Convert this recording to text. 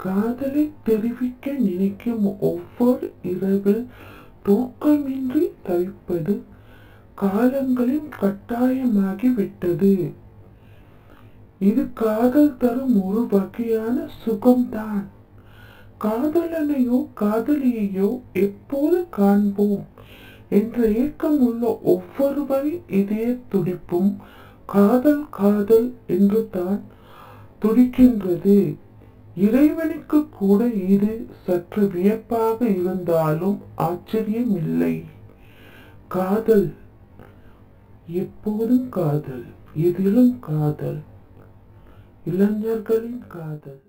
காதலை தெரிவிக்க நினைக்கும் ஒவ்வொரு இரவில் தூக்கமின்றி தவிப்பது காலங்களின் கட்டாயமாகிவிட்டது இது காதல் தரும் ஒரு வகையான சுகம்தான் காதலனையோ காதலியையோ எப்போது காண்போம் என்ற ஏக்கம் உள்ள ஒவ்வொருவரின் இதய துடிப்பும் காதல் காதல் என்று தான் துடிக்கின்றது இறைவனுக்கு கூட இது சற்று வியப்பாக இருந்தாலும் ஆச்சரியமில்லை காதல் எப்போதும் காதல் எதிலும் காதல் இளைஞர்களின் காதல்